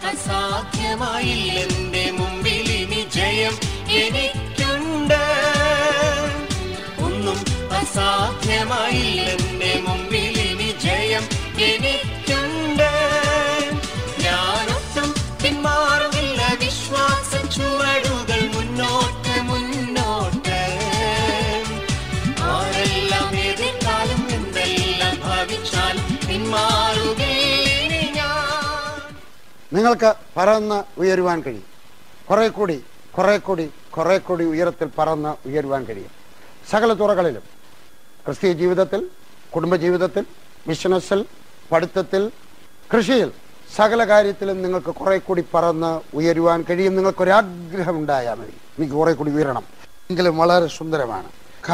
അസാധ്യമായില്ലെന്റെ മുമ്പിൽ ഇനി ജയം എനിക്കുണ്ട് ഒന്നും അസാധ്യമായില്ലെന്റെ മുമ്പിൽ ഇനി ജയം എനിക്കുണ്ട് ഞാനൊട്ടും പിന്മാറുന്നില്ല വിശ്വാസ ചുവടുകൾ മുന്നോട്ട് മുന്നോട്ട് ആരെല്ലാം എതിർത്താലും എന്തെല്ലാം ഭവിച്ചാലും പിന്മാറുകയിനി ഞാൻ നിങ്ങൾക്ക് പറന്ന് ഉയരുവാൻ കഴിയും കുറെ കൂടി കുറെ കൂടി കുറെ കൂടി ഉയരത്തിൽ പറന്ന് ഉയരുവാൻ കഴിയും സകല തുറകളിലും ക്രിസ്തീയ ജീവിതത്തിൽ കുടുംബജീവിതത്തിൽ ബിസിനസ്സിൽ പഠിത്തത്തിൽ കൃഷിയിൽ സകല കാര്യത്തിലും നിങ്ങൾക്ക് കുറെ കൂടി പറന്ന് ഉയരുവാൻ കഴിയും നിങ്ങൾക്കൊരാഗ്രഹം ഉണ്ടായാൽ മതി എനിക്ക് കുറെ കൂടി ഉയരണം എങ്കിലും വളരെ സുന്ദരമാണ്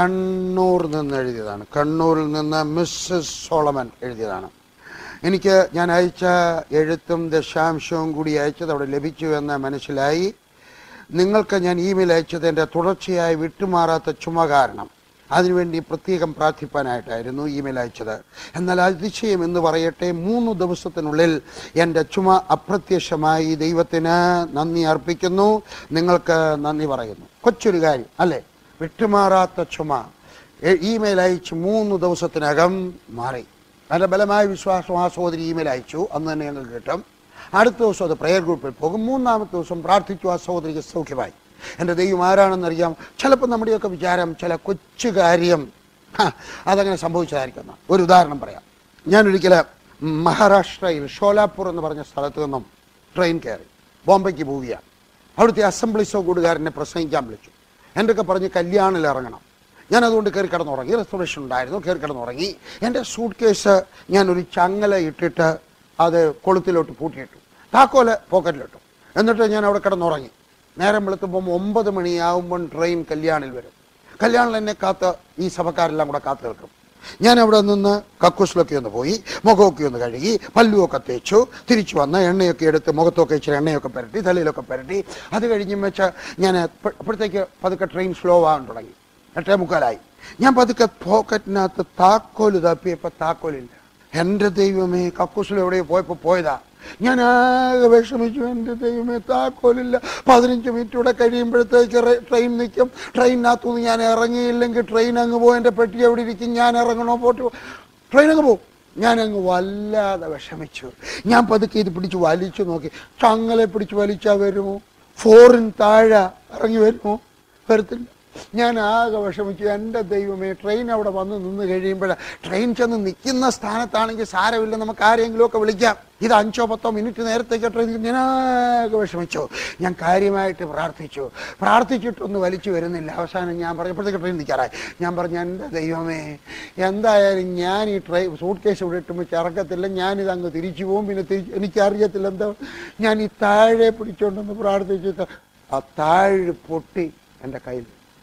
കണ്ണൂർ നിന്ന് എഴുതിയതാണ് കണ്ണൂരിൽ നിന്ന് മിസ്സസ് സോളമൻ എഴുതിയതാണ് എനിക്ക് ഞാൻ അയച്ച എഴുത്തും ദശാംശവും കൂടി അയച്ചത് അവിടെ ലഭിച്ചു എന്ന് മനസ്സിലായി നിങ്ങൾക്ക് ഞാൻ ഇമെയിൽ അയച്ചത് എൻ്റെ തുടർച്ചയായി വിട്ടുമാറാത്ത ചുമ കാരണം അതിനുവേണ്ടി പ്രത്യേകം പ്രാർത്ഥിപ്പാനായിട്ടായിരുന്നു ഇമെയിൽ അയച്ചത് എന്നാൽ അതിശയം എന്ന് പറയട്ടെ മൂന്ന് ദിവസത്തിനുള്ളിൽ എൻ്റെ ചുമ അപ്രത്യക്ഷമായി ദൈവത്തിന് നന്ദി അർപ്പിക്കുന്നു നിങ്ങൾക്ക് നന്ദി പറയുന്നു കൊച്ചൊരു കാര്യം അല്ലേ വിട്ടുമാറാത്ത ചുമ എ- ഇമെയിൽ അയച്ച് മൂന്ന് ദിവസത്തിനകം മാറി നല്ല ബലമായ വിശ്വാസം ആ സഹോദരി ഇമെയിൽ അയച്ചു അന്ന് തന്നെ ഞങ്ങൾ കിട്ടും അടുത്ത ദിവസം അത് പ്രയർ ഗ്രൂപ്പിൽ പോകും മൂന്നാമത്തെ ദിവസം പ്രാർത്ഥിച്ചു ആ സഹോദരിക്ക് സൗഖ്യമായി എൻ്റെ ദൈവം ആരാണെന്നറിയാം ചിലപ്പോൾ നമ്മുടെയൊക്കെ വിചാരം ചില കൊച്ചു കാര്യം ഹ, അതങ്ങനെ സംഭവിച്ചതായിരിക്കുന്ന ഒരു ഉദാഹരണം പറയാം ഞാനൊരിക്കൽ മഹാരാഷ്ട്രയിൽ ഷോലാപൂർ എന്ന് പറഞ്ഞ സ്ഥലത്ത് നിന്നും ട്രെയിൻ കയറി ബോംബെക്ക് പോവുകയാണ് അവിടുത്തെ അസംബ്ലീസോ കൂടുകാരനെ പ്രസംഗിക്കാൻ വിളിച്ചു എൻ്റെ പറഞ്ഞ് കല്യാണിൽ ഇറങ്ങണം ഞാൻ അതുകൊണ്ട് കയറി കിടന്നുറങ്ങി റിസർവേഷൻ ഉണ്ടായിരുന്നു കയറി കിടന്നുറങ്ങി എൻ്റെ സൂട്ട് കേസ് ഞാൻ ഒരു ചങ്ങല ഇട്ടിട്ട് അത് കൊളുത്തിലോട്ട് പൂട്ടിയിട്ടു താക്കോല് പോക്കറ്റിലിട്ടു എന്നിട്ട് ഞാൻ അവിടെ കിടന്നുറങ്ങി നേരം വെളുത്തുമ്പോൾ ഒമ്പത് മണിയാവുമ്പം ട്രെയിൻ കല്യാണിൽ വരും കല്യാണിൽ എന്നെ കാത്ത് ഈ സഭക്കാരെല്ലാം കൂടെ കാത്തു നിൽക്കും ഞാൻ അവിടെ നിന്ന് കക്കൂസിലൊക്കെ ഒന്ന് പോയി മുഖമൊക്കെ ഒന്ന് കഴുകി പല്ലുമൊക്കെ തേച്ചു തിരിച്ചു വന്ന് എണ്ണയൊക്കെ എടുത്ത് മുഖത്തൊക്കെ ഇച്ചിരി എണ്ണയൊക്കെ പുരട്ടി തലയിലൊക്കെ പുരട്ടി അത് കഴിഞ്ഞ് വെച്ച് ഞാൻ അപ്പ- അപ്പോഴത്തേക്ക് പതുക്കെ ട്രെയിൻ സ്ലോ ആകാൻ തുടങ്ങി എട്ടേ മുക്കാലായി ഞാൻ പതുക്കെ പോക്കറ്റിനകത്ത് താക്കോല് തപ്പിയപ്പോൾ താക്കോലില്ല എൻ്റെ ദൈവമേ കക്കൂസിൽ എവിടെയോ പോയപ്പോൾ പോയതാ ഞാൻ ആകെ വിഷമിച്ചു എൻ്റെ ദൈവമേ താക്കോലില്ല പതിനഞ്ച് മിനിറ്റ് കൂടെ കഴിയുമ്പോഴത്തേക്ക് റെ- ട്രെയിൻ നിൽക്കും ട്രെയിനിനകത്തുനിന്ന് ഞാൻ ഇറങ്ങിയില്ലെങ്കിൽ ട്രെയിൻ അങ്ങ് പോകും എൻ്റെ പെട്ടി എവിടെ ഇരിക്കും ഞാൻ ഇറങ്ങണോ പോട്ട് ട്രെയിൻ അങ്ങ് പോകും ഞാൻ അങ്ങ് വല്ലാതെ വിഷമിച്ചു ഞാൻ പതുക്കെ ഇത് പിടിച്ച് വലിച്ചു നോക്കി ചങ്ങലെ പിടിച്ച് വലിച്ചാൽ വരുമോ ഫോറിൻ താഴെ ഇറങ്ങി വരുമോ വരത്തില്ല ഞാൻ ആകെ വിഷമിച്ചു എൻ്റെ ദൈവമേ ട്രെയിൻ അവിടെ വന്ന് നിന്ന് കഴിയുമ്പോൾ ട്രെയിൻ ചെന്ന് നിൽക്കുന്ന സ്ഥാനത്താണെങ്കിൽ സാരമില്ല നമുക്ക് ആരെങ്കിലും ഒക്കെ വിളിക്കാം ഇത് അഞ്ചോ പത്തോ മിനിറ്റ് നേരത്തേക്ക് ട്രെയിൻ ഞാൻ ആകെ വിഷമിച്ചു ഞാൻ കാര്യമായിട്ട് പ്രാർത്ഥിച്ചു പ്രാർത്ഥിച്ചിട്ടൊന്നും വലിച്ചു വരുന്നില്ല അവസാനം ഞാൻ പറഞ്ഞപ്പോഴത്തേക്ക് ട്രെയിൻ നിൽക്കാറായി ഞാൻ പറഞ്ഞു എൻ്റെ ദൈവമേ എന്തായാലും ഞാൻ ഈ ട്രെയിൻ സൂട്ട് കേസ് ഇവിടെ ഇട്ടുമ്പോൾ ഇറക്കത്തില്ല ഞാനിത് അങ്ങ് തിരിച്ചു പോകും പിന്നെ തിരിച്ച് എനിക്കറിയത്തില്ല എന്താ ഞാൻ ഈ താഴെ പിടിച്ചോണ്ടെന്ന് പ്രാർത്ഥിച്ചിട്ട് ആ താഴ് പൊട്ടി എൻ്റെ കയ്യിൽ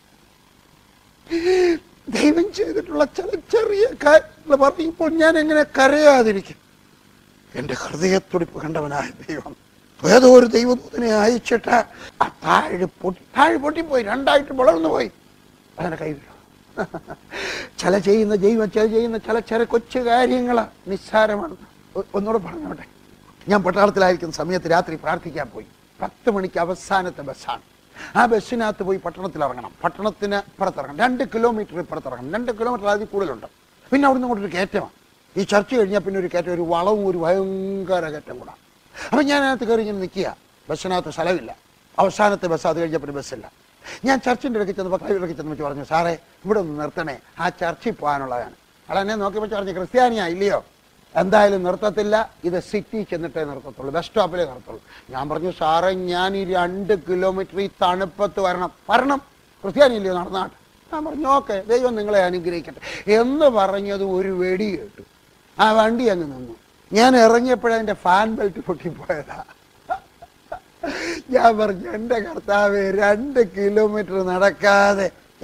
ദൈവം ചെയ്തിട്ടുള്ള ചില ചെറിയ കാര്യങ്ങൾ പറയുമ്പോൾ ഞാൻ എങ്ങനെ കരയാതിരിക്കും എന്റെ ഹൃദയത്തുടിപ്പ് കണ്ടവനായ ദൈവം ഏതോ ഒരു ദൈവദൂതനെ അയച്ചിട്ട് ആ താഴ് പൊട്ടി താഴ് പൊട്ടിപ്പോയി രണ്ടായിട്ട് വളർന്നു പോയി അതിനെ കൈവിടും ചില ചെയ്യുന്ന ദൈവം ചില ചെയ്യുന്ന ചില ചില കൊച്ചു കാര്യങ്ങൾ നിസ്സാരമാണ് ഒ- ഒന്നുകൂടെ പറഞ്ഞോട്ടെ ഞാൻ പട്ടാളത്തിലായിരിക്കുന്ന സമയത്ത് രാത്രി പ്രാർത്ഥിക്കാൻ പോയി പത്ത് മണിക്ക് അവസാനത്തെ ബസ്സാണ് ആ ബസ്സിനകത്ത് പോയി പട്ടണത്തിൽ ഇറങ്ങണം പട്ടണത്തിന് പുറത്തിറങ്ങണം രണ്ട് കിലോമീറ്റർ പുറത്തിറങ്ങണം രണ്ട് കിലോമീറ്റർ അതിൽ കൂടുതലുണ്ട് പിന്നെ അവിടുന്ന് ഇങ്ങോട്ടൊരു കയറ്റമാണ് ഈ ചർച്ച കഴിഞ്ഞാൽ പിന്നെ ഒരു കയറ്റം ഒരു വളവും ഒരു ഭയങ്കര കയറ്റം കൂടാ അപ്പം ഞാൻ അതിനകത്ത് കയറി ഇങ്ങനെ നിൽക്കുക ബസ്സിനകത്ത് സ്ഥലമില്ല അവസാനത്തെ ബസ് അത് കഴിഞ്ഞാൽ പിന്നെ ബസ്സില്ല ഞാൻ ചർച്ചിൻ്റെ ഇടയ്ക്ക് ചെന്നപ്പോൾ കൈവിടയ്ക്ക് ചെന്ന് വെച്ച് പറഞ്ഞു സാറേ ഇവിടെ ഒന്ന് നിർത്തണേ ആ ചർച്ചിൽ പോകാനുള്ളതാണ് അവിടെ എന്നെ നോക്കിയപ്പോൾ പറഞ്ഞു ക്രിസ്ത്യാനിയാ ഇല്ലയോ എന്തായാലും നിർത്തത്തില്ല ഇത് സിറ്റി ചെന്നിട്ടേ നിർത്തത്തുള്ളൂ ബസ് സ്റ്റോപ്പിലേ നിർത്തുള്ളൂ ഞാൻ പറഞ്ഞു സാറേ ഞാൻ ഈ രണ്ട് കിലോമീറ്റർ ഈ തണുപ്പത്ത് വരണം വരണം ക്രിസ്ത്യാനി ഇല്ലയോ നടന്നാട്ട് ഞാൻ പറഞ്ഞു ഓക്കെ ദൈവം നിങ്ങളെ അനുഗ്രഹിക്കട്ടെ എന്ന് പറഞ്ഞത് ഒരു വെടി കേട്ടു ആ വണ്ടി അങ്ങ് നിന്നു ഞാൻ ഇറങ്ങിയപ്പോഴതിൻ്റെ ഫാൻ ബെൽറ്റ് പൊട്ടിപ്പോയതാ ഞാൻ പറഞ്ഞു എൻ്റെ കർത്താവ് രണ്ട് കിലോമീറ്റർ നടക്കാതെ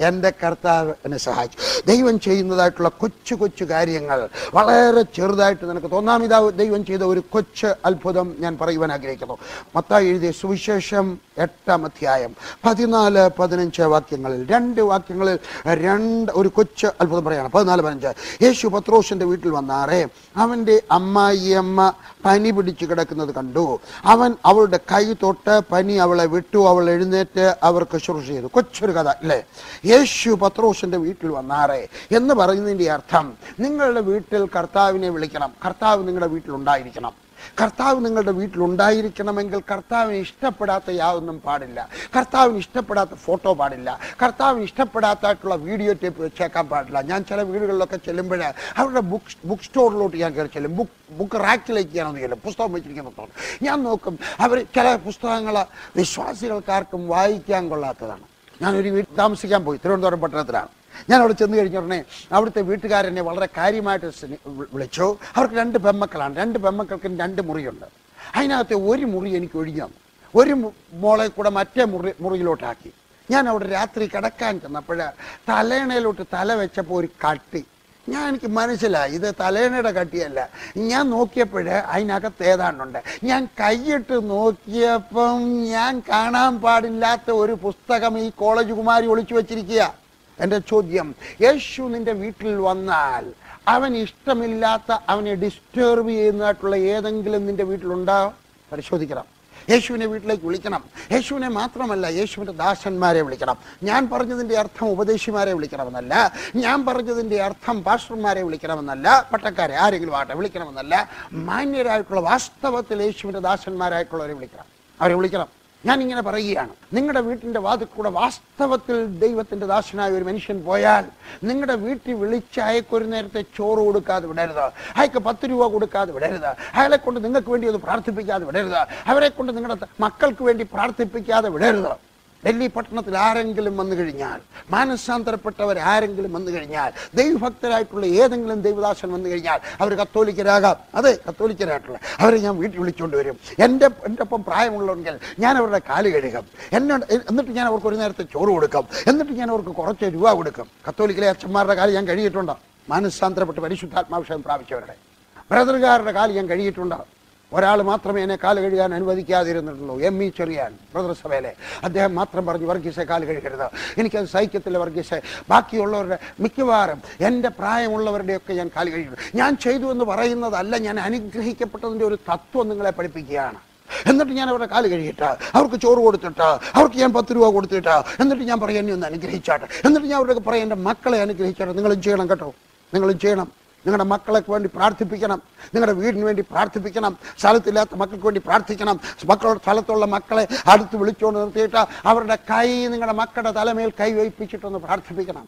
എൻ്റെ കർത്താവ് എന്നെ സഹായിച്ചു ദൈവം ചെയ്യുന്നതായിട്ടുള്ള കൊച്ചു കൊച്ചു കാര്യങ്ങൾ വളരെ ചെറുതായിട്ട് നിനക്ക് തോന്നാം ഇതാ ദൈവം ചെയ്ത ഒരു കൊച്ചു അത്ഭുതം ഞാൻ പറയുവാൻ ആഗ്രഹിക്കുന്നു മത്തായി എഴുതിയ സുവിശേഷം എട്ടാം അധ്യായം പതിനാല് പതിനഞ്ച് വാക്യങ്ങളിൽ രണ്ട് വാക്യങ്ങളിൽ രണ്ട് ഒരു കൊച്ചു അത്ഭുതം പറയാണ് പതിനാല് പതിനഞ്ച് യേശു പത്രോസിന്റെ വീട്ടിൽ വന്നാറേ അവന്റെ അമ്മായിയമ്മ പനി പിടിച്ചു കിടക്കുന്നത് കണ്ടു അവൻ അവളുടെ കൈ തൊട്ട് പനി അവളെ വിട്ടു അവൾ എഴുന്നേറ്റ് അവർക്ക് ശുശ്രൂഷ ചെയ്തു കൊച്ചൊരു കഥ അല്ലേ യേശു പത്രോസിന്റെ വീട്ടിൽ വന്നാറേ എന്ന് പറയുന്നതിന്റെ അർത്ഥം നിങ്ങളുടെ വീട്ടിൽ കർത്താവിനെ വിളിക്കണം കർത്താവ് നിങ്ങളുടെ വീട്ടിൽ ഉണ്ടായിരിക്കണം കർത്താവ് നിങ്ങളുടെ വീട്ടിൽ ഉണ്ടായിരിക്കണമെങ്കിൽ കർത്താവിന് ഇഷ്ടപ്പെടാത്ത യാതൊന്നും പാടില്ല കർത്താവിന് ഇഷ്ടപ്പെടാത്ത ഫോട്ടോ പാടില്ല കർത്താവിന് ഇഷ്ടപ്പെടാത്തായിട്ടുള്ള വീഡിയോ ടേപ്പ് വെച്ചേക്കാൻ പാടില്ല ഞാൻ ചില വീടുകളിലൊക്കെ ചെല്ലുമ്പോൾ അവരുടെ ബുക്ക് ബുക്ക് സ്റ്റോറിലോട്ട് ഞാൻ കയറി ചെല്ലും ബുക്ക് ബുക്ക് റാക്കിലേക്ക് ഞാൻ ഒന്ന് ചെല്ലും പുസ്തകം വെച്ചിരിക്കുന്നതോട് ഞാൻ നോക്കും അവർ ചില പുസ്തകങ്ങൾ വിശ്വാസികൾക്കാർക്കും വായിക്കാൻ കൊള്ളാത്തതാണ് ഞാനൊരു വീട്ടിൽ താമസിക്കാൻ പോയി തിരുവനന്തപുരം പട്ടണത്തിലാണ് ഞാൻ അവിടെ ചെന്ന് കഴിഞ്ഞ ഉടനെ അവിടുത്തെ വീട്ടുകാരനെ വളരെ കാര്യമായിട്ട് സ്നേ- വി- വിളിച്ചു അവർക്ക് രണ്ട് പെമ്മക്കളാണ് രണ്ട് പെമ്മക്കൾക്കും രണ്ട് മുറിയുണ്ട് അതിനകത്തെ ഒരു മുറി എനിക്ക് ഒഴിഞ്ഞു തന്നു ഒരു മു- മോളെ കൂടെ മറ്റേ മുറി മുറിയിലോട്ടാക്കി ഞാൻ അവിടെ രാത്രി കിടക്കാൻ ചെന്നപ്പോൾ തലേണയിലോട്ട് തല വെച്ചപ്പോൾ ഒരു കട്ടി ഞാൻ എനിക്ക് മനസ്സിലായി ഇത് തലേണയുടെ കട്ടിയല്ല ഞാൻ നോക്കിയപ്പോൾ അതിനകത്ത് ഏതാണ്ടുണ്ട് ഞാൻ കൈയിട്ട് നോക്കിയപ്പം ഞാൻ കാണാൻ പാടില്ലാത്ത ഒരു പുസ്തകം ഈ കോളേജ് കുമാരി ഒളിച്ചു വെച്ചിരിക്കുക എൻ്റെ ചോദ്യം യേശു നിന്റെ വീട്ടിൽ വന്നാൽ അവൻ ഇഷ്ടമില്ലാത്ത അവനെ ഡിസ്റ്റർബ് ചെയ്യുന്നതായിട്ടുള്ള ഏതെങ്കിലും നിന്റെ വീട്ടിലുണ്ടോ പരിശോധിക്കണം യേശുവിനെ വീട്ടിലേക്ക് വിളിക്കണം യേശുവിനെ മാത്രമല്ല യേശുവിൻ്റെ ദാസന്മാരെ വിളിക്കണം ഞാൻ പറഞ്ഞതിൻ്റെ അർത്ഥം ഉപദേശിമാരെ വിളിക്കണമെന്നല്ല ഞാൻ പറഞ്ഞതിൻ്റെ അർത്ഥം പാസ്റ്റർമാരെ വിളിക്കണമെന്നല്ല പട്ടക്കാരെ ആരെങ്കിലും ആട്ടെ വിളിക്കണമെന്നല്ല മാന്യരായിട്ടുള്ള വാസ്തവത്തിൽ യേശുവിൻ്റെ ദാസന്മാരായിട്ടുള്ളവരെ വിളിക്കണം അവരെ വിളിക്കണം ഞാൻ ഇങ്ങനെ പറയുകയാണ് നിങ്ങളുടെ വീട്ടിന്റെ വാതിൽ കൂടെ വാസ്തവത്തിൽ ദൈവത്തിന്റെ ദാസനായ ഒരു മനുഷ്യൻ പോയാൽ നിങ്ങളുടെ വീട്ടിൽ വിളിച്ച് അയക്ക് ഒരു നേരത്തെ ചോറ് കൊടുക്കാതെ വിടരുത് അയക്ക് പത്ത് രൂപ കൊടുക്കാതെ വിടരുത് അയാളെ കൊണ്ട് നിങ്ങൾക്ക് വേണ്ടി ഒന്ന് പ്രാർത്ഥിപ്പിക്കാതെ വിടരുത് അവരെ കൊണ്ട് നിങ്ങളുടെ മക്കൾക്ക് വേണ്ടി പ്രാർത്ഥിപ്പിക്കാതെ വിടരുത് ഡൽഹി പട്ടണത്തിൽ ആരെങ്കിലും വന്നു കഴിഞ്ഞാൽ മാനസാന്തരപ്പെട്ടവർ ആരെങ്കിലും വന്നു കഴിഞ്ഞാൽ ദൈവഭക്തരായിട്ടുള്ള ഏതെങ്കിലും ദൈവദാസൻ വന്നു കഴിഞ്ഞാൽ അവർ കത്തോലിക്കരാകാം അതെ കത്തോലിക്കരായിട്ടുള്ള അവരെ ഞാൻ വീട്ടിൽ വിളിച്ചുകൊണ്ട് വരും എൻ്റെ എൻ്റെ ഒപ്പം പ്രായമുള്ളവെങ്കിൽ ഞാൻ അവരുടെ കാല് കഴുകും എന്നോട് എന്നിട്ട് ഞാൻ അവർക്ക് ഒരു നേരത്തെ ചോറ് കൊടുക്കും എന്നിട്ട് ഞാൻ അവർക്ക് കുറച്ച് രൂപ കൊടുക്കും കത്തോലിക്കലെ അച്ഛന്മാരുടെ കാല് ഞാൻ കഴുകിയിട്ടുണ്ട് മാനസാന്തരപ്പെട്ട് പരിശുദ്ധാത്മാവിഷയം പ്രാപിച്ചവരുടെ ബ്രദറുകാരുടെ കാല് ഞാൻ കഴുകിയിട്ടുണ്ട് ഒരാൾ മാത്രമേ എന്നെ കാല് കഴുകാൻ അനുവദിക്കാതിരുന്നിട്ടുള്ളൂ എം ഇ ചെറിയാൻ ബ്രദർ സഭയിലെ അദ്ദേഹം മാത്രം പറഞ്ഞു വർഗീസെ കാല് കഴുകരുത് എനിക്കത് സഹിക്കത്തില്ല വർഗീസെ ബാക്കിയുള്ളവരുടെ മിക്കവാറും എൻ്റെ പ്രായമുള്ളവരുടെയൊക്കെ ഞാൻ കാല് കഴുകി ഞാൻ ചെയ്തു എന്ന് പറയുന്നതല്ല ഞാൻ അനുഗ്രഹിക്കപ്പെട്ടതിൻ്റെ ഒരു തത്വം നിങ്ങളെ പഠിപ്പിക്കുകയാണ് എന്നിട്ട് ഞാൻ അവരുടെ കാല് കഴുകിയിട്ട് അവർക്ക് ചോറ് കൊടുത്തിട്ട് അവർക്ക് ഞാൻ പത്ത് രൂപ കൊടുത്തിട്ട് എന്നിട്ട് ഞാൻ പറയാം എന്നെ ഒന്ന് അനുഗ്രഹിച്ചാട്ടെ എന്നിട്ട് ഞാൻ അവരുടെ പറയാം എൻ്റെ മക്കളെ അനുഗ്രഹിച്ചാട്ടെ നിങ്ങളും ചെയ്യണം കേട്ടോ നിങ്ങളും ചെയ്യണം നിങ്ങളുടെ മക്കളെ വേണ്ടി പ്രാർത്ഥിപ്പിക്കണം നിങ്ങളുടെ വീടിന് വേണ്ടി പ്രാർത്ഥിപ്പിക്കണം സ്ഥലത്തില്ലാത്ത മക്കൾക്ക് വേണ്ടി പ്രാർത്ഥിക്കണം മക്കളുടെ സ്ഥലത്തുള്ള മക്കളെ അടുത്ത് വിളിച്ചുകൊണ്ട് നിർത്തിയിട്ട് അവരുടെ കൈ നിങ്ങളുടെ മക്കളുടെ തലമേൽ കൈ വയ്പ്പിച്ചിട്ടൊന്ന് പ്രാർത്ഥിപ്പിക്കണം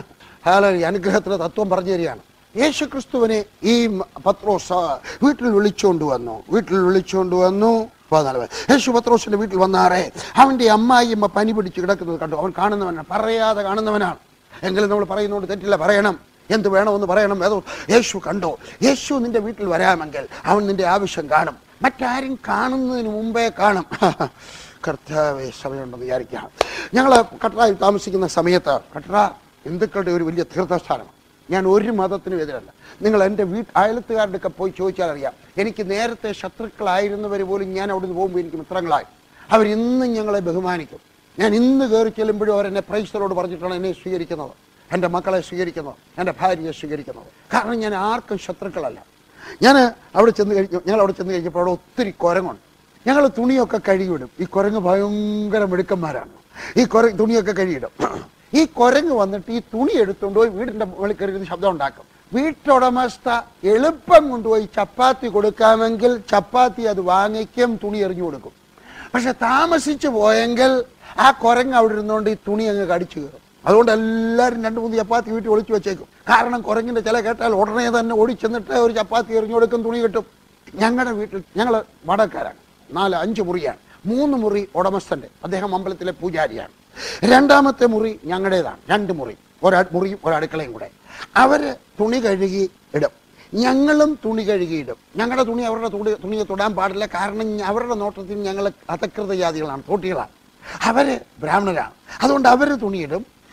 ഹാല അനുഗ്രഹത്തിന് തത്വം പറഞ്ഞു തരികയാണ് യേശു ക്രിസ്തുവിനെ ഈ മ- പത്രോസ് വീട്ടിൽ വിളിച്ചുകൊണ്ട് വന്നു വീട്ടിൽ വിളിച്ചുകൊണ്ട് വന്നു പതിനാല് പേർ. യേശു പത്രോസിന്റെ വീട്ടിൽ വന്നാറേ അവന്റെ അമ്മായിയമ്മ പനി പിടിച്ച് കിടക്കുന്നത് കണ്ടു അവൻ കാണുന്നവനാണ് പറയാതെ കാണുന്നവനാണ് എങ്കിലും നമ്മൾ പറയുന്നതുകൊണ്ട് തെറ്റില്ല പറയണം എന്ത് വേണമെന്ന് പറയണം ഏതോ യേശു കണ്ടോ യേശു നിന്റെ വീട്ടിൽ വരാമെങ്കിൽ അവൻ നിന്റെ ആവശ്യം കാണും മറ്റാരും കാണുന്നതിന് മുമ്പേ കാണും കർത്താവെ സമയമുണ്ടെന്ന് വിചാരിക്കാം ഞങ്ങൾ കട്ടറായിൽ താമസിക്കുന്ന സമയത്ത് കട്ടറ ഹിന്ദുക്കളുടെ ഒരു വലിയ തീർത്ഥസ്ഥാനമാണ് ഞാൻ ഒരു മതത്തിനും എതിരല്ല നിങ്ങൾ എൻ്റെ വീട്ട് അയലത്തുകാരുടെ ഒക്കെ പോയി ചോദിച്ചാൽ അറിയാം എനിക്ക് നേരത്തെ ശത്രുക്കളായിരുന്നവർ പോലും ഞാൻ അവിടുന്ന് പോകുമ്പോൾ എനിക്ക് മിത്രങ്ങളായി അവരിന്നും ഞങ്ങളെ ബഹുമാനിക്കും ഞാൻ ഇന്ന് കയറി ചെല്ലുമ്പോഴും അവരെന്നെ പ്രൈസ്തലോട് പറഞ്ഞിട്ടാണ് എന്നെ സ്വീകരിക്കുന്നത് എൻ്റെ മക്കളെ സ്വീകരിക്കുന്നത് എൻ്റെ ഭാര്യയെ സ്വീകരിക്കുന്നത് കാരണം ഞാൻ ആർക്കും ശത്രുക്കളല്ല ഞാൻ അവിടെ ചെന്ന് കഴിഞ്ഞു ഞങ്ങൾ അവിടെ ചെന്ന് കഴിഞ്ഞപ്പോൾ അവിടെ ഒത്തിരി കുരങ്ങുണ്ട് ഞങ്ങൾ തുണിയൊക്കെ കഴുകിവിടും ഈ കുരങ്ങ് ഭയങ്കര മിടുക്കന്മാരാണ് ഈ കുര തുണിയൊക്കെ കഴുകിയിടും ഈ കുരങ്ങ് വന്നിട്ട് ഈ തുണി എടുത്തുകൊണ്ട് പോയി വീടിന്റെ മുകളിൽ കയറി ശബ്ദം ഉണ്ടാക്കും വീട്ടുടമസ്ഥ എളുപ്പം കൊണ്ടുപോയി ചപ്പാത്തി കൊടുക്കാമെങ്കിൽ ചപ്പാത്തി അത് വാങ്ങിക്കും തുണി എറിഞ്ഞു കൊടുക്കും പക്ഷെ താമസിച്ചു പോയെങ്കിൽ ആ കുരങ്ങ് അവിടെ ഇരുന്നുകൊണ്ട് ഈ തുണി അങ്ങ് കടിച്ചു കയറും അതുകൊണ്ട് എല്ലാവരും രണ്ട് മൂന്ന് ചപ്പാത്തി വീട്ടിൽ ഒളിച്ചു വെച്ചേക്കും കാരണം കുരങ്ങിന്റെ ചില കേട്ടാൽ ഉടനെ തന്നെ ഓടി ചെന്നിട്ട് ഒരു ചപ്പാത്തി എറിഞ്ഞു കൊടുക്കും തുണി കിട്ടും ഞങ്ങളുടെ വീട്ടിൽ ഞങ്ങൾ വടക്കാരാണ് നാല് അഞ്ച് മുറിയാണ് മൂന്ന് മുറി ഉടമസ്ഥന്റെ അദ്ദേഹം അമ്പലത്തിലെ പൂജാരിയാണ് രണ്ടാമത്തെ മുറി ഞങ്ങളുടേതാണ് രണ്ട് മുറി ഒരു മുറിയും ഒരു അടുക്കളയും കൂടെ അവര് തുണി കഴുകി ഇടും ഞങ്ങളും തുണി കഴുകിയിടും ഞങ്ങളുടെ തുണി അവരുടെ തുണി തുണിയെ തൊടാൻ പാടില്ല കാരണം ഞ- അവരുടെ നോട്ടത്തിൽ ഞങ്ങൾ അധകൃത ജാതികളാണ് തോട്ടികളാണ് അവര് ബ്രാഹ്മണരാണ് അതുകൊണ്ട് അവര് തുണിയിടും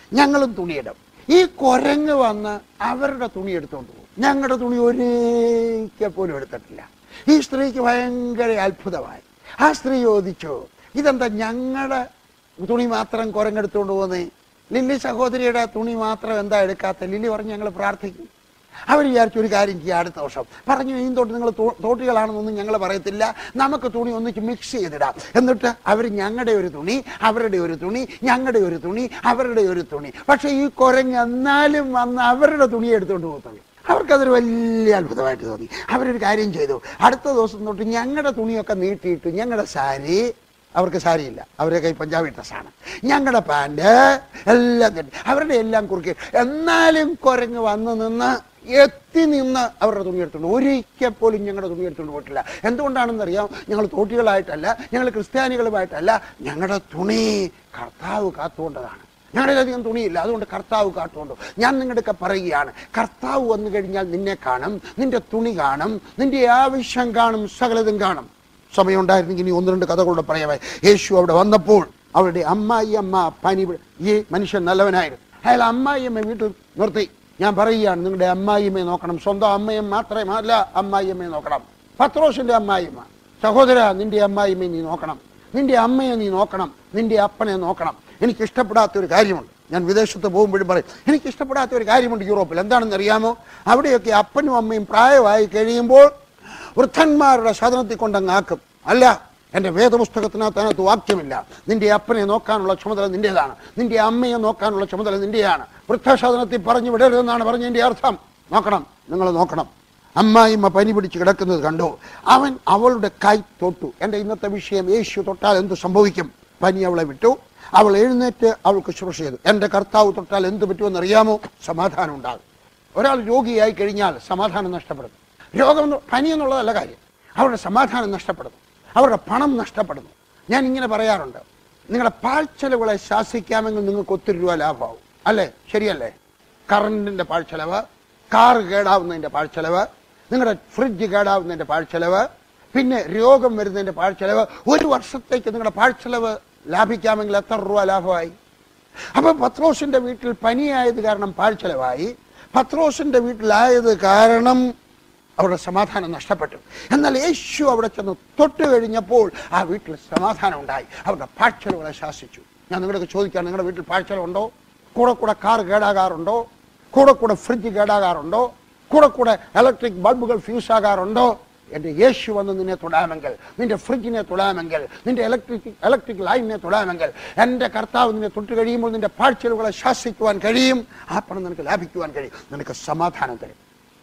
ഞങ്ങളും തുണിയിടും ഈ കുരങ്ങ് വന്ന് അവരുടെ തുണി എടുത്തോണ്ട് പോകും ഞങ്ങളുടെ തുണി ഒരിക്കൽ പോലും എടുത്തിട്ടില്ല ഈ സ്ത്രീക്ക് ഭയങ്കര അത്ഭുതമായി ആ സ്ത്രീ ചോദിച്ചു ഇതെന്താ ഞങ്ങളുടെ തുണി മാത്രം കുരങ്ങെടുത്തോണ്ട് പോകുന്നേ ലില്ലി സഹോദരിയുടെ തുണി മാത്രം എന്താ എടുക്കാത്ത ലില്ലി പറഞ്ഞ് ഞങ്ങൾ പ്രാർത്ഥിക്കും അവർ വിചാരിച്ചു ഒരു കാര്യം ചെയ്യാം അടുത്ത വർഷം പറഞ്ഞു ഇനി തൊട്ട് നിങ്ങൾ തോട്ടികളാണെന്നൊന്നും ഞങ്ങൾ പറയത്തില്ല നമുക്ക് തുണി ഒന്നിച്ച് മിക്സ് ചെയ്തിടാം എന്നിട്ട് അവർ ഞങ്ങളുടെ ഒരു തുണി അവരുടെ ഒരു തുണി ഞങ്ങളുടെ ഒരു തുണി അവരുടെ ഒരു തുണി പക്ഷെ ഈ കുരങ്ങ് എന്നാലും വന്ന് അവരുടെ തുണി എടുത്തുകൊണ്ട് പോകത്തുള്ളൂ അവർക്കതൊരു വലിയ അത്ഭുതമായിട്ട് തോന്നി അവരൊരു കാര്യം ചെയ്തു അടുത്ത ദിവസം തൊട്ട് ഞങ്ങളുടെ തുണിയൊക്കെ നീട്ടിയിട്ട് ഞങ്ങളുടെ സാരി അവർക്ക് സാരിയില്ല അവരുടെ കൈ പഞ്ചാബി ഡ്രസ്സാണ് ഞങ്ങളുടെ പാൻറ് എല്ലാം കെട്ടി അവരുടെ എല്ലാം കുറുക്കി എന്നാലും കുരങ്ങ് വന്ന് നിന്ന് എത്തി നിന്ന് അവരുടെ തുണി എടുത്തുകൊണ്ട് ഒരിക്കൽ പോലും ഞങ്ങളുടെ തുണി എടുത്തുകൊണ്ട് പോയിട്ടില്ല എന്തുകൊണ്ടാണെന്ന് അറിയാം ഞങ്ങൾ തോട്ടികളായിട്ടല്ല ഞങ്ങൾ ക്രിസ്ത്യാനികളുമായിട്ടല്ല ഞങ്ങളുടെ തുണി കർത്താവ് കാത്തുകൊണ്ടതാണ് ഞങ്ങളുടെ അധികം തുണിയില്ല അതുകൊണ്ട് കർത്താവ് കാട്ടുകൊണ്ടു ഞാൻ നിങ്ങളുടെയൊക്കെ പറയുകയാണ് കർത്താവ് വന്നു കഴിഞ്ഞാൽ നിന്നെ കാണും നിന്റെ തുണി കാണും നിന്റെ ആവശ്യം കാണും സകലതും കാണും സമയമുണ്ടായിരുന്നെങ്കിൽ ഇനി ഒന്ന് രണ്ട് കഥകളുടെ പറയാമായി യേശു അവിടെ വന്നപ്പോൾ അവരുടെ അമ്മായി അമ്മ പനി പിടി- ഈ മനുഷ്യൻ നല്ലവനായിരുന്നു അയാൾ അമ്മായിയമ്മ വീട്ടിൽ നിർത്തി ഞാൻ പറയുകയാണ് നിങ്ങളുടെ അമ്മായിയമ്മയെ നോക്കണം സ്വന്തം അമ്മയെ മാത്രമേ അല്ല അമ്മായിയമ്മയെ നോക്കണം പത്രോസിന്റെ അമ്മായിയമ്മ സഹോദര നിന്റെ അമ്മായിയമ്മയെ നീ നോക്കണം നിന്റെ അമ്മയെ നീ നോക്കണം നിന്റെ അപ്പനെ നോക്കണം എനിക്ക് ഇഷ്ടപ്പെടാത്ത ഒരു കാര്യമുണ്ട് ഞാൻ വിദേശത്ത് പോകുമ്പോഴും പറയും എനിക്ക് ഇഷ്ടപ്പെടാത്ത ഒരു കാര്യമുണ്ട് യൂറോപ്പിൽ എന്താണെന്ന് അറിയാമോ അവിടെയൊക്കെ അപ്പനും അമ്മയും പ്രായമായി കഴിയുമ്പോൾ വൃദ്ധന്മാരുടെ സദനത്തിൽ കൊണ്ടങ്ങ് ആക്കും അല്ല എൻ്റെ വേദപുസ്തകത്തിനകത്ത് അതിനകത്ത് വാക്യമില്ല നിന്റെ അപ്പനെ നോക്കാനുള്ള ചുമതല നിന്റേതാണ് നിന്റെ അമ്മയെ നോക്കാനുള്ള ചുമതല നിന്റെയാണ് വൃദ്ധസദനത്തിൽ പറഞ്ഞു വിടരുതെന്നാണ് പറഞ്ഞതിന്റെ അർത്ഥം നോക്കണം നിങ്ങൾ നോക്കണം അമ്മായിമ്മ പനി പിടിച്ച് കിടക്കുന്നത് കണ്ടു അവൻ അവളുടെ കൈ തൊട്ടു എൻ്റെ ഇന്നത്തെ വിഷയം യേശു തൊട്ടാൽ എന്ത് സംഭവിക്കും പനി അവളെ വിട്ടു അവൾ എഴുന്നേറ്റ് അവൾക്ക് ശുശ്രൂഷ ചെയ്തു എൻ്റെ കർത്താവ് തൊട്ടാൽ എന്ത് പറ്റുമെന്ന് അറിയാമോ സമാധാനം ഉണ്ടാകും ഒരാൾ രോഗിയായി കഴിഞ്ഞാൽ സമാധാനം നഷ്ടപ്പെടുന്നു രോഗം എന്ന് പനി എന്നുള്ളതല്ല കാര്യം അവരുടെ സമാധാനം നഷ്ടപ്പെടുന്നു അവരുടെ പണം നഷ്ടപ്പെടുന്നു ഞാൻ ഇങ്ങനെ പറയാറുണ്ട് നിങ്ങളുടെ പാഴ്ചെലവുകളെ ശാസിക്കാമെങ്കിൽ നിങ്ങൾക്ക് ഒത്തിരി രൂപ ലാഭമാവും അല്ലേ ശരിയല്ലേ കറണ്ടിന്റെ പാഴ്ചെലവ് കാർ കേടാവുന്നതിന്റെ പാഴ്ചെലവ് നിങ്ങളുടെ ഫ്രിഡ്ജ് കേടാവുന്നതിന്റെ പാഴ്ചെലവ് പിന്നെ രോഗം വരുന്നതിന്റെ പാഴ്ചെലവ് ഒരു വർഷത്തേക്ക് നിങ്ങളുടെ പാഴ്ചെലവ് ലാഭിക്കാമെങ്കിൽ എത്ര രൂപ ലാഭമായി അപ്പൊ പത്രോസിന്റെ വീട്ടിൽ പനിയായത് കാരണം പാഴ്ചെലവായി പത്രോസിന്റെ വീട്ടിലായത് കാരണം അവരുടെ സമാധാനം നഷ്ടപ്പെട്ടു എന്നാൽ യേശു അവിടെ ചെന്ന് തൊട്ട് കഴിഞ്ഞപ്പോൾ ആ വീട്ടിൽ സമാധാനം ഉണ്ടായി അവരുടെ പാഴ്ചെലവുകളെ ശാസിച്ചു ഞാൻ നിങ്ങളൊക്കെ ചോദിക്കാൻ നിങ്ങളുടെ വീട്ടിൽ പാഴ്ചെലവുണ്ടോ കൂടെ കൂടെ കാർ കേടാകാറുണ്ടോ കൂടെ കൂടെ ഫ്രിഡ്ജ് കേടാകാറുണ്ടോ കൂടെ കൂടെ ഇലക്ട്രിക് ബൾബുകൾ ഫ്യൂസ് ആകാറുണ്ടോ എന്റെ യേശു വന്ന് നിന്നെ തൊടാമെങ്കിൽ നിന്റെ ഫ്രിഡ്ജിനെ തൊടാമെങ്കിൽ നിന്റെ ഇലക്ട്രിക് ഇലക്ട്രിക് ലൈനിനെ തൊടാമെങ്കിൽ എന്റെ കർത്താവ് നിന്നെ തൊട്ട് കഴിയുമ്പോൾ നിന്റെ പാഴ്ചലുകളെ ശാസിക്കുവാൻ കഴിയും ആ പണം നിനക്ക് ലാഭിക്കുവാൻ കഴിയും നിനക്ക് സമാധാനം തരും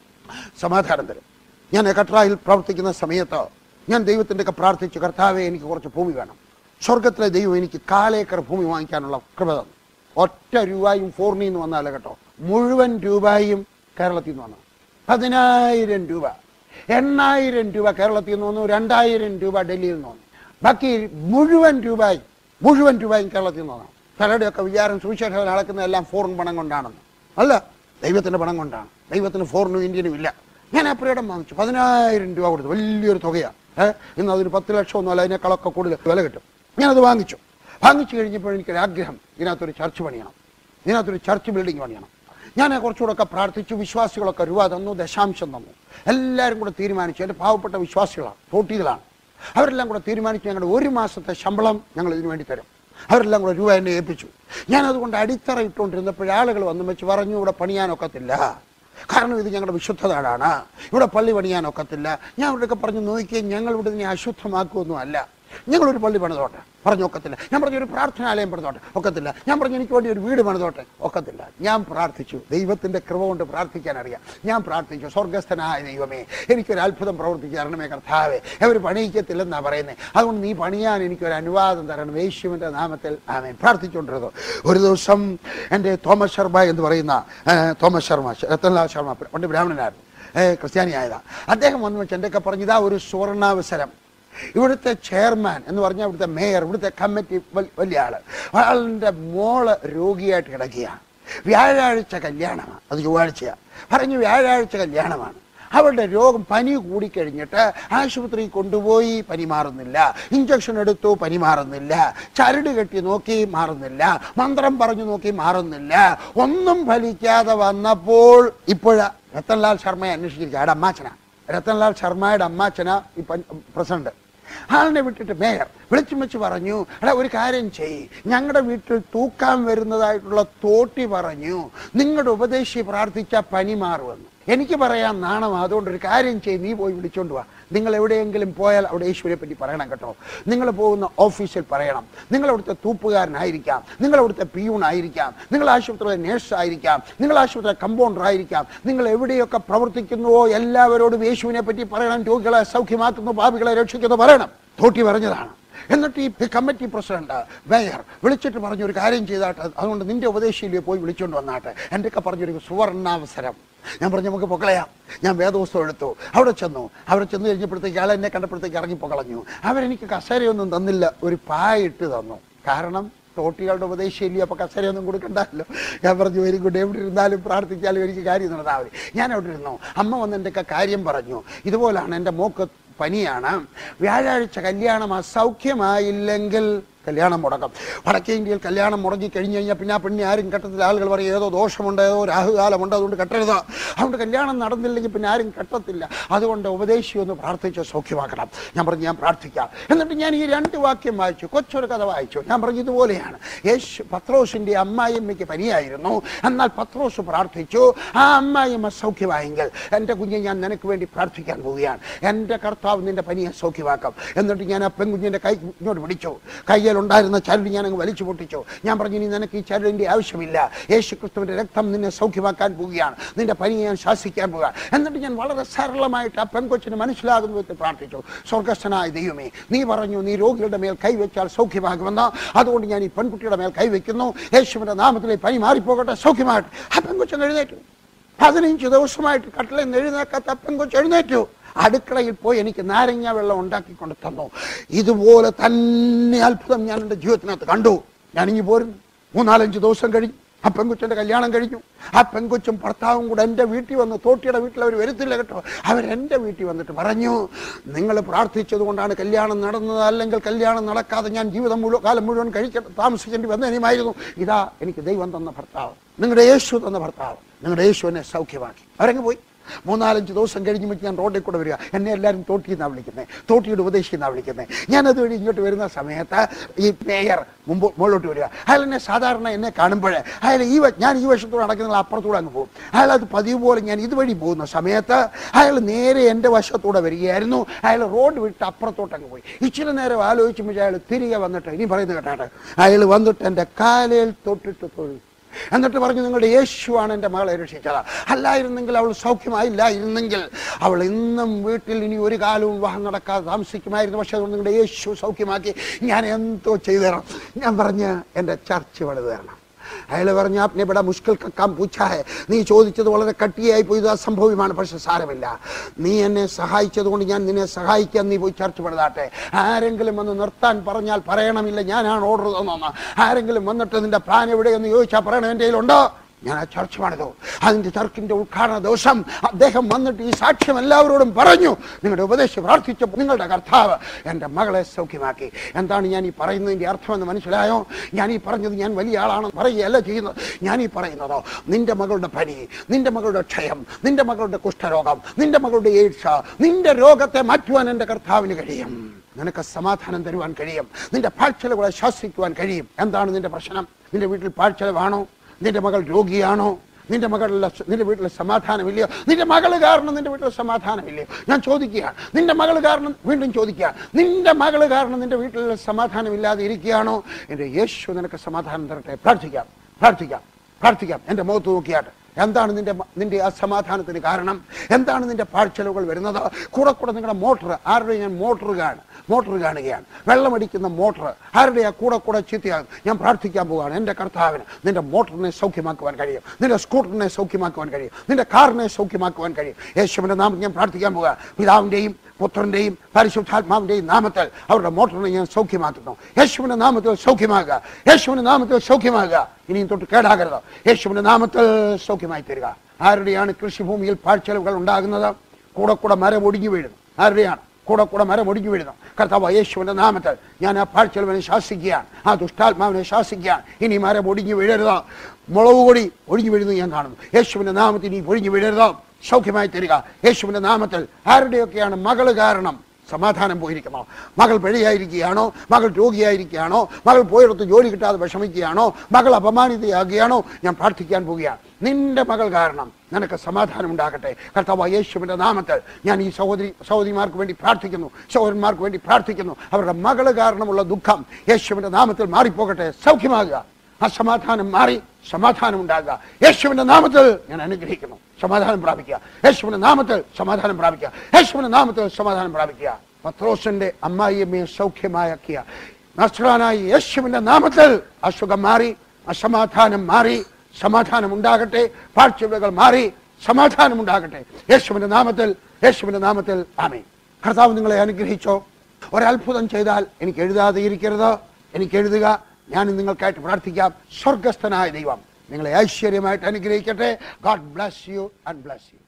സമാധാനം തരും ഞാൻ കട്രായിൽ പ്രവർത്തിക്കുന്ന സമയത്ത് ഞാൻ ദൈവത്തിൻ്റെ ഒക്കെ പ്രാർത്ഥിച്ചു കർത്താവെ എനിക്ക് കുറച്ച് ഭൂമി വേണം സ്വർഗത്തിലെ ദൈവം എനിക്ക് കാലേക്കർ ഭൂമി വാങ്ങിക്കാനുള്ള കൃപ തന്നു ഒറ്റ രൂപയും ഫോറിനിൽ നിന്ന് വന്നാലേ കേട്ടോ മുഴുവൻ രൂപയും കേരളത്തിൽ നിന്ന് വന്നു പതിനായിരം രൂപ എണ്ണായിരം രൂപ കേരളത്തിൽ നിന്ന് വന്നു രണ്ടായിരം രൂപ ഡൽഹിയിൽ നിന്ന് വന്നു ബാക്കി മുഴുവൻ രൂപയും മുഴുവൻ രൂപയും കേരളത്തിൽ നിന്ന് വന്നു പലരുടെയൊക്കെ വിചാരം സുവിശേഷം നടക്കുന്ന എല്ലാം ഫോറിൻ പണം കൊണ്ടാണെന്ന് അല്ല ദൈവത്തിന്റെ പണം കൊണ്ടാണ് ദൈവത്തിന് ഫോറിനും ഇന്ത്യനും ഇല്ല ഞാൻ ആ പ്രിയടം വാങ്ങിച്ചു പതിനായിരം രൂപ കൊടുത്തു വലിയൊരു തുകയാണ് ഏഹ് ഇന്ന് അതിന് പത്ത് ലക്ഷം ഒന്നും അല്ല അതിനേക്കാളൊക്കെ കൂടുതൽ വില കിട്ടും ഞാനത് വാങ്ങിച്ചു വാങ്ങിച്ചു കഴിഞ്ഞപ്പോൾ എനിക്കൊരു ആഗ്രഹം ഇതിനകത്തൊരു ചർച്ച് പണിയണം ഇതിനകത്തൊരു ചർച്ച് ബിൽഡിംഗ് പണിയണം ഞാൻ കുറച്ചുകൂടെയൊക്കെ പ്രാർത്ഥിച്ചു വിശ്വാസികളൊക്കെ രൂപ തന്നു ദശാംശം തന്നു എല്ലാവരും കൂടെ തീരുമാനിച്ചു എൻ്റെ പാവപ്പെട്ട വിശ്വാസികളാണ് തോട്ടികളാണ് അവരെല്ലാം കൂടെ തീരുമാനിച്ചു ഞങ്ങളുടെ ഒരു മാസത്തെ ശമ്പളം ഞങ്ങൾ ഇതിനു വേണ്ടി തരും അവരെല്ലാം കൂടെ രൂപ എന്നെ ഏൽപ്പിച്ചു ഞാൻ അതുകൊണ്ട് അടിത്തറ ഇട്ടുകൊണ്ടിരുന്നപ്പോൾ ആളുകൾ വന്നു വെച്ച് പറഞ്ഞു ഇവിടെ പണിയാനൊക്കത്തില്ല കാരണം ഇത് ഞങ്ങളുടെ വിശുദ്ധ നാടാണ് ഇവിടെ പള്ളി പണിയാനൊക്കത്തില്ല ഞാൻ ഇവിടെയൊക്കെ പറഞ്ഞു നോക്കിയാൽ ഞങ്ങൾ ഇവിടെ ഇതിനെ അശുദ്ധമാക്കുമൊന്നും അല്ല ഞങ്ങളൊരു പള്ളി പണിതോട്ടെ പറഞ്ഞു ഒക്കത്തില്ല ഞാൻ പറഞ്ഞു ഒരു പ്രാർത്ഥനാലയം പണിതോട്ടെ ഒക്കത്തില്ല ഞാൻ പറഞ്ഞു എനിക്ക് വേണ്ടി ഒരു വീട് പണിതോട്ടെ ഒക്കത്തില്ല ഞാൻ പ്രാർത്ഥിച്ചു ദൈവത്തിന്റെ കൃപ കൊണ്ട് പ്രാർത്ഥിക്കാൻ അറിയാം ഞാൻ പ്രാർത്ഥിച്ചു സ്വർഗസ്ഥനായ ദൈവമേ എനിക്കൊരു അത്ഭുതം പ്രവർത്തിച്ചു തരണമേ കർത്താവേ അവർ പണിയിക്കത്തില്ലെന്നാ പറയുന്നത് അതുകൊണ്ട് നീ പണിയാൻ എനിക്കൊരു അനുവാദം തരണം യേശുവിന്റെ നാമത്തിൽ ആമേൻ പ്രാർത്ഥിച്ചുകൊണ്ടിരുന്നു ഒരു ദിവസം എൻ്റെ തോമസ് ശർമ്മ എന്ന് പറയുന്ന ഏ, തോമസ് ശർമ്മ രത്തൻലാൽ ശർമ്മ പണ്ട് ബ്രാഹ്മണനായിരുന്നു ഏ, ക്രിസ്ത്യാനിയായതാ അദ്ദേഹം വന്നു വെച്ച് എൻ്റെ ഒക്കെ പറഞ്ഞു ഇതാ ഒരു സുവർണാവസരം ഇവിടുത്തെ ചെയർമാൻ എന്ന് പറഞ്ഞാൽ ഇവിടുത്തെ മേയർ ഇവിടുത്തെ കമ്മിറ്റി വൽ- വലിയ ആള് ആളിന്റെ മോള് രോഗിയായിട്ട് കിടക്കുകയാണ് വ്യാഴാഴ്ച കല്യാണമാണ് അത് ചൊവ്വാഴ്ചയാണ് പറഞ്ഞു വ്യാഴാഴ്ച കല്യാണമാണ് അവളുടെ രോഗം പനി കൂടിക്കഴിഞ്ഞിട്ട് ആശുപത്രിയിൽ കൊണ്ടുപോയി പനി മാറുന്നില്ല ഇഞ്ചക്ഷൻ എടുത്തു പനി മാറുന്നില്ല ചരട് കെട്ടി നോക്കി മാറുന്നില്ല മന്ത്രം പറഞ്ഞു നോക്കി മാറുന്നില്ല ഒന്നും ഫലിക്കാതെ വന്നപ്പോൾ ഇപ്പോഴ രത്തൻലാൽ ശർമ്മയെ അന്വേഷിച്ചിരിക്കുക അയാളുടെ അമ്മാച്ചന രത്തൻലാൽ ശർമ്മയുടെ അമ്മാച്ചന ഈ പ്രസിഡന്റ് ആളിനെ വിട്ടിട്ട് മേയർ വിളിച്ചു വെച്ച് പറഞ്ഞു എടാ ഒരു കാര്യം ചെയ്യ് ഞങ്ങളുടെ വീട്ടിൽ തൂക്കാൻ വരുന്നതായിട്ടുള്ള തോട്ടി പറഞ്ഞു നിങ്ങളുടെ ഉപദേശി പ്രാർത്ഥിച്ച പനി മാറുമെന്ന് എനിക്ക് പറയാൻ നാണം അതുകൊണ്ട് ഒരു കാര്യം ചെയ്യ് നീ പോയി വിളിച്ചോണ്ട് വാ നിങ്ങൾ എവിടെയെങ്കിലും പോയാൽ അവിടെ യേശുവിനെ പറ്റി പറയണം കേട്ടോ നിങ്ങൾ പോകുന്ന ഓഫീസിൽ പറയണം നിങ്ങൾ അവിടുത്തെ തൂപ്പുകാരനായിരിക്കാം നിങ്ങൾ അവിടുത്തെ പിയൂണായിരിക്കാം നിങ്ങൾ ആശുപത്രിയിലെ നേഴ്സ് ആയിരിക്കാം നിങ്ങൾ ആശുപത്രിയിലെ കമ്പൗണ്ടർ ആയിരിക്കാം നിങ്ങൾ എവിടെയൊക്കെ പ്രവർത്തിക്കുന്നുവോ എല്ലാവരോടും യേശുവിനെ പറ്റി പറയണം രോഗികളെ സൗഖ്യമാക്കുന്നു പാപികളെ രക്ഷിക്കുന്നു പറയണം തോട്ടി പറഞ്ഞതാണ് എന്നിട്ട് ഈ കമ്മിറ്റി പ്രസിഡന്റ് മേയർ വിളിച്ചിട്ട് പറഞ്ഞു ഒരു കാര്യം ചെയ്താട്ടെ അതുകൊണ്ട് നിന്റെ ഉപദേശിയിലെ പോയി വിളിച്ചുകൊണ്ട് വന്നാട്ടെ എൻ്റെ ഒക്കെ പറഞ്ഞൊരു സുവർണാവസരം ഞാൻ പറഞ്ഞു നമുക്ക് പൊക്കളയാം ഞാൻ വേദോത്സവം എടുത്തു അവിടെ ചെന്നു അവിടെ ചെന്ന് കഴിഞ്ഞപ്പോഴത്തേക്ക് ആളെ എന്നെ കണ്ടപ്പോഴത്തേക്ക് ഇറങ്ങി പൊക്കളഞ്ഞു അവരെനിക്ക് കസേരയൊന്നും തന്നില്ല ഒരു പായിട്ട് തന്നു കാരണം തോട്ടികളുടെ ഉപദേശിയില്ലേ അപ്പൊ കസേരയൊന്നും കൊടുക്കണ്ടല്ലോ ഞാൻ പറഞ്ഞു വെരി ഗുഡ് എവിടെ ഇരുന്നാലും പ്രാർത്ഥിച്ചാലും എനിക്ക് കാര്യം നടന്നാൽ മതി ഞാൻ അവിടെ ഇരുന്നു അമ്മ വന്ന് എൻ്റെ ഒക്കെ കാര്യം പറഞ്ഞു ഇതുപോലാണ് എൻ്റെ മോക്ക് പനിയാണ് വ്യാഴാഴ്ച കല്യാണം അസൗഖ്യമായില്ലെങ്കിൽ കല്യാണം മുടക്കം വടക്കേ ഇന്ത്യയിൽ കല്യാണം മുടങ്ങി കഴിഞ്ഞു കഴിഞ്ഞാൽ പിന്നെ ആ പെണ്ണി ആരും കെട്ടത്തിൽ ആളുകൾ പറയും ഏതോ ദോഷമുണ്ട് ഏതോ രാഹുകാലമുണ്ട് അതുകൊണ്ട് കെട്ടരുത് അതുകൊണ്ട് കല്യാണം നടന്നില്ലെങ്കിൽ പിന്നെ ആരും കെട്ടത്തില്ല അതുകൊണ്ട് ഉപദേശി ഒന്ന് പ്രാർത്ഥിച്ച് സൗഖ്യമാക്കണം ഞാൻ പറഞ്ഞു ഞാൻ പ്രാർത്ഥിക്കാം എന്നിട്ട് ഞാൻ ഈ രണ്ട് വാക്യം വായിച്ചു കൊച്ചൊരു കഥ വായിച്ചു ഞാൻ പറഞ്ഞു ഇതുപോലെയാണ് യേശു പത്രോസിന്റെ അമ്മായിയമ്മയ്ക്ക് പനിയായിരുന്നു എന്നാൽ പത്രോസ് പ്രാർത്ഥിച്ചു ആ അമ്മായിയമ്മ സൗഖ്യമായെങ്കിൽ എൻ്റെ കുഞ്ഞെ ഞാൻ നിനക്ക് വേണ്ടി പ്രാർത്ഥിക്കാൻ പോവുകയാണ് എൻ്റെ കർത്താവ് നിന്റെ പനിയെ സൗഖ്യമാക്കാം എന്നിട്ട് ഞാൻ ആ പെൺകുഞ്ഞിൻ്റെ കൈ ഇങ്ങോട്ട് പിടിച്ചു കയ്യിലുണ്ടായിരുന്ന ചരട് ഞാൻ അങ്ങ് വലിച്ചു പൊട്ടിച്ചു ഞാൻ പറഞ്ഞു ഇനി നിനക്ക് ഈ ചരടിൻ്റെ ആവശ്യമില്ല യേശു ക്രിസ്തുവിൻ്റെ രക്തം നിന്നെ സൗഖ്യമാക്കാൻ പോവുകയാണ് നിന്റെ പനിയെ ഞാൻ ശാസിക്കാൻ പോവുക എന്നിട്ട് ഞാൻ വളരെ സരളമായിട്ട് ആ പെൺകൊച്ചിന് മനസ്സിലാകുന്ന വിധത്തിൽ പ്രാർത്ഥിച്ചു സ്വർഗസ്ഥനായ ദൈവമേ നീ പറഞ്ഞു നീ രോഗികളുടെ മേൽ കൈവച്ചാൽ സൗഖ്യമാകുമെന്ന് അതുകൊണ്ട് ഞാൻ ഈ പെൺകുട്ടിയുടെ മേൽ കൈവയ്ക്കുന്നു യേശുവിന്റെ നാമത്തിൽ ഈ പനി മാറിപ്പോകട്ടെ സൗഖ്യമാകട്ടെ ആ പെൺകൊച്ചൻ എഴുന്നേറ്റു പതിനഞ്ച് ദിവസമായിട്ട് കട്ടിലിൽ നിന്ന് എഴുന്നേക്കാത്ത ആ പെൺകൊച്ച് എഴുന്നേറ്റു അടുക്കളയിൽ പോയി എനിക്ക് നാരങ്ങ വെള്ളം ഉണ്ടാക്കിക്കൊണ്ട് തന്നു ഇതുപോലെ തന്നെ അത്ഭുതം ഞാൻ എൻ്റെ ജീവിതത്തിനകത്ത് കണ്ടു ഞാൻ ഇനി പോരുന്നു മൂന്നാലഞ്ച് ദിവസം കഴിഞ്ഞു ആ പെൺകൊച്ചിന്റെ കല്യാണം കഴിഞ്ഞു ആ പെൺകൊച്ചും ഭർത്താവും കൂടെ എൻ്റെ വീട്ടിൽ വന്ന് തോട്ടിയുടെ വീട്ടിൽ അവർ വരുത്തില്ല കേട്ടോ അവരെൻ്റെ വീട്ടിൽ വന്നിട്ട് പറഞ്ഞു നിങ്ങൾ പ്രാർത്ഥിച്ചത് കൊണ്ടാണ് കല്യാണം നടന്നത് അല്ലെങ്കിൽ കല്യാണം നടക്കാതെ ഞാൻ ജീവിതം മുഴുവൻ കാലം മുഴുവൻ കഴിച്ച താമസിക്കേണ്ടി വന്നതിനുമായിരുന്നു ഇതാ എനിക്ക് ദൈവം തന്ന ഭർത്താവ് നിങ്ങളുടെ യേശു തന്ന ഭർത്താവ് നിങ്ങളുടെ യേശു എന്നെ സൗഖ്യമാക്കി അവരങ്ങ് പോയി മൂന്നാലഞ്ച് ദിവസം കഴിഞ്ഞ് ഞാൻ റോഡിൽ കൂടെ വരിക എന്നെ എല്ലാവരും തോട്ടി എന്നാണ് വിളിക്കുന്നത് തോട്ടിയുടെ ഉപദേശി എന്നാണ് വിളിക്കുന്നത് ഞാനത് വഴി ഇങ്ങോട്ട് വരുന്ന സമയത്ത് ഈ മേയർ മുമ്പ് മുകളിലോട്ട് വരിക അയാൾ എന്നെ സാധാരണ എന്നെ കാണുമ്പോൾ അയാൾ ഈ വ- ഞാൻ ഈ വശത്തൂടെ നടക്കുന്ന അപ്പുറത്തൂടെ അങ്ങ് പോകും അയാൾ അത് പതിവ് പോലെ ഞാൻ ഇതുവഴി പോകുന്ന സമയത്ത് അയാൾ നേരെ എൻ്റെ വശത്തൂടെ വരികയായിരുന്നു അയാൾ റോഡ് വിട്ട് അപ്പുറത്തോട്ട് അങ്ങ് പോയി ഇച്ചിരി നേരം ആലോചിക്കുമ്പോൾ അയാൾ തിരികെ വന്നിട്ട് ഇനി പറയുന്നത് കേട്ടാട്ടെ അയാൾ വന്നിട്ട് എൻ്റെ കാലയിൽ തൊട്ടിട്ട് തൊഴിൽ എന്നിട്ട് പറഞ്ഞു നിങ്ങളുടെ യേശുവാണ് എൻ്റെ മകളെ രക്ഷിച്ചത് അല്ലായിരുന്നെങ്കിൽ അവൾ സൗഖ്യമായില്ലായിരുന്നെങ്കിൽ അവൾ ഇന്നും വീട്ടിൽ ഇനി ഒരു കാലവും വിവാഹം നടക്കാതെ താമസിക്കുമായിരുന്നു പക്ഷെ അതുകൊണ്ട് നിങ്ങളുടെ യേശു സൗഖ്യമാക്കി ഞാൻ എന്തോ ചെയ്തു തരണം ഞാൻ പറഞ്ഞ് എൻ്റെ ചർച്ച് പണിത് തരണം അയാൾ പറഞ്ഞു ആപ്നെ ബടാ മുഷ്കിൽ കക്കാം പൂച്ചാഹെ നീ ചോദിച്ചത് വളരെ കട്ടിയായി പോയി ഇത് അസംഭവ്യമാണ് പക്ഷെ സാരമില്ല നീ എന്നെ സഹായിച്ചത് കൊണ്ട് ഞാൻ നിന്നെ സഹായിക്കാൻ നീ പോയി ചർച്ച പണിതാട്ടെ ആരെങ്കിലും വന്ന് നിർത്താൻ പറഞ്ഞാൽ പറയണമില്ല ഞാനാണ് ഓർഡർ തന്നെന്ന് ആരെങ്കിലും വന്നിട്ട് നിന്റെ പ്ലാൻ എവിടെയെന്ന് ചോദിച്ചാൽ പറയണം എൻ്റെ കയ്യിലുണ്ടോ ഞാൻ ആ ചർച്ച പണിതു അതിന്റെ ചർച്ചിന്റെ ഉദ്ഘാടന ദിവസം അദ്ദേഹം വന്നിട്ട് ഈ സാക്ഷ്യം എല്ലാവരോടും പറഞ്ഞു നിങ്ങളുടെ ഉപദേശം പ്രാർത്ഥിച്ചപ്പോൾ നിങ്ങളുടെ കർത്താവ് എൻ്റെ മകളെ സൗഖ്യമാക്കി എന്താണ് ഞാൻ ഈ പറയുന്നതിന്റെ അർത്ഥമെന്ന് മനസ്സിലായോ ഞാൻ ഈ പറഞ്ഞത് ഞാൻ വലിയ ആളാണെന്ന് പറയുകയല്ല ചെയ്യുന്നത് ഞാൻ ഈ പറയുന്നതോ നിന്റെ മകളുടെ പനി നിന്റെ മകളുടെ ക്ഷയം നിന്റെ മകളുടെ കുഷ്ഠരോഗം നിന്റെ മകളുടെ എയ്ഡ്സ് നിന്റെ രോഗത്തെ മാറ്റുവാൻ എൻ്റെ കർത്താവിന് കഴിയും നിനക്ക് സമാധാനം തരുവാൻ കഴിയും നിന്റെ പാഴ്ചലകളെ ശാസിക്കുവാൻ കഴിയും എന്താണ് നിന്റെ പ്രശ്നം നിന്റെ വീട്ടിൽ പാഴ്ചലവാണോ നിന്റെ മകൾ രോഗിയാണോ നിന്റെ മകളുടെ നിന്റെ വീട്ടിൽ സമാധാനമില്ലയോ നിന്റെ മകള് കാരണം നിന്റെ വീട്ടിൽ സമാധാനമില്ലയോ ഞാൻ ചോദിക്കുകയാണ് നിന്റെ മകള് കാരണം വീണ്ടും ചോദിക്കുക നിന്റെ മകള് കാരണം നിന്റെ വീട്ടിൽ സമാധാനമില്ലാതെ ഇരിക്കുകയാണോ എൻ്റെ യേശു നിനക്ക് സമാധാനം തരട്ടെ പ്രാർത്ഥിക്കാം പ്രാർത്ഥിക്കാം പ്രാർത്ഥിക്കാം എൻ്റെ മുഖത്ത് നോക്കിയാട്ടെ എന്താണ് നിന്റെ മ- നിന്റെ അസമാധാനത്തിന് കാരണം എന്താണ് നിന്റെ പാഴ്ചലവുകൾ വരുന്നത് കൂടെ കൂടെ നിങ്ങളുടെ മോട്ടർ ആരുടെ ഞാൻ മോട്ടർ കാണും മോട്ടർ കാണുകയാണ് വെള്ളമടിക്കുന്ന മോട്ടർ ആരുടെയാ കൂടെ കൂടെ ചീത്തയാകും ഞാൻ പ്രാർത്ഥിക്കാൻ പോവുകയാണ് എൻ്റെ കർത്താവിന് നിന്റെ മോട്ടറിനെ സൗഖ്യമാക്കുവാൻ കഴിയും നിന്റെ സ്കൂട്ടറിനെ സൗഖ്യമാക്കുവാൻ കഴിയും നിന്റെ കാറിനെ സൗഖ്യമാക്കുവാൻ കഴിയും യേശുവിൻ്റെ നാമം ഞാൻ പ്രാർത്ഥിക്കാൻ പോവുക പിതാവിൻ്റെയും പുത്രന്റെയും പരിശുദ്ധാത്മാവിന്റെയും നാമത്തിൽ അവരുടെ മോട്ടറിനെ ഞാൻ സൗഖ്യമാക്കുന്നു യേശുവിന്റെ നാമത്തിൽ സൗഖ്യമാകുക യേശുവിന്റെ നാമത്തിൽ സൗഖ്യമാകുക ഇനിയും തൊട്ട് കേടാകരുത് യേശുവിന്റെ നാമത്തിൽ സൗഖ്യമായി തരിക ആരുടെയാണ് കൃഷിഭൂമിയിൽ പാഴ്ചെലവുകൾ ഉണ്ടാകുന്നത് കൂടെ കൂടെ മരം ഒടിഞ്ഞു വീഴുന്നു ആരുടെയാണ് കൂടെ കൂടെ മരം ഒടിഞ്ഞു വീഴുന്നു കർത്താവ് യേശുവിന്റെ നാമത്തിൽ ഞാൻ ആ പാഴ്ചെലവിനെ ശാസിക്കുകയാണ് ആ ദുഷ്ടാത്മാവിനെ ശാസിക്കുകയാണ് ഇനി മരം ഒടിഞ്ഞു വീഴരുത് മുളക് പൊടി ഒഴിഞ്ഞു വീഴുന്നു ഞാൻ കാണുന്നു യേശുവിന്റെ നാമത്തിൽ ഇനി ഒഴിഞ്ഞു വീഴരുത് സൗഖ്യമായി തരിക യേശുവിന്റെ നാമത്തിൽ ആരുടെയൊക്കെയാണ് മകള് കാരണം സമാധാനം പോയിരിക്കണോ മകൾ പിഴയായിരിക്കുകയാണോ മകൾ രോഗിയായിരിക്കുകയാണോ മകൾ പോയിടത്ത് ജോലി കിട്ടാതെ വിഷമിക്കുകയാണോ മകൾ അപമാനിതയാകുകയാണോ ഞാൻ പ്രാർത്ഥിക്കാൻ പോവുകയാണ് നിന്റെ മകൾ കാരണം നിനക്ക് സമാധാനം ഉണ്ടാകട്ടെ കർത്താവ് യേശുവിന്റെ നാമത്തിൽ ഞാൻ ഈ സഹോദരി സഹോദരിമാർക്ക് വേണ്ടി പ്രാർത്ഥിക്കുന്നു സഹോദരന്മാർക്ക് വേണ്ടി പ്രാർത്ഥിക്കുന്നു അവരുടെ മകള് കാരണമുള്ള ദുഃഖം യേശുവിന്റെ നാമത്തിൽ മാറിപ്പോകട്ടെ സൗഖ്യമാകുക ആ സമാധാനം മാറി സമാധാനം ഉണ്ടാകുക യേശുവിന്റെ നാമത്തിൽ ഞാൻ അനുഗ്രഹിക്കുന്നു സമാധാനം പ്രാപിക്കുക യേശുവിന്റെ നാമത്തിൽ സമാധാനം പ്രാപിക്കുക യേശുവിന്റെ നാമത്തിൽ സമാധാനം പ്രാപിക്കുക പത്രോസിന്റെ അമ്മായിയമ്മയെ സൗഖ്യമാക്കിയ നസ്രാനായി യേശുവിന്റെ നാമത്തിൽ അസുഖം മാറി അസമാധാനം മാറി സമാധാനം ഉണ്ടാകട്ടെ പാഴ്ചവകൾ മാറി സമാധാനം ഉണ്ടാകട്ടെ യേശുവിന്റെ നാമത്തിൽ യേശുവിന്റെ നാമത്തിൽ ആമേ കർത്താവ് നിങ്ങളെ അനുഗ്രഹിച്ചോ ഒരത്ഭുതം ചെയ്താൽ എനിക്ക് എഴുതാതെ ഇരിക്കരുത് എനിക്ക് എഴുതുക ഞാൻ നിങ്ങൾക്കായിട്ട് പ്രാർത്ഥിക്കാം സ്വർഗസ്ഥനായ ദൈവം നിങ്ങളെ ഐശ്വര്യമായിട്ട് അനുഗ്രഹിക്കട്ടെ God bless you and bless U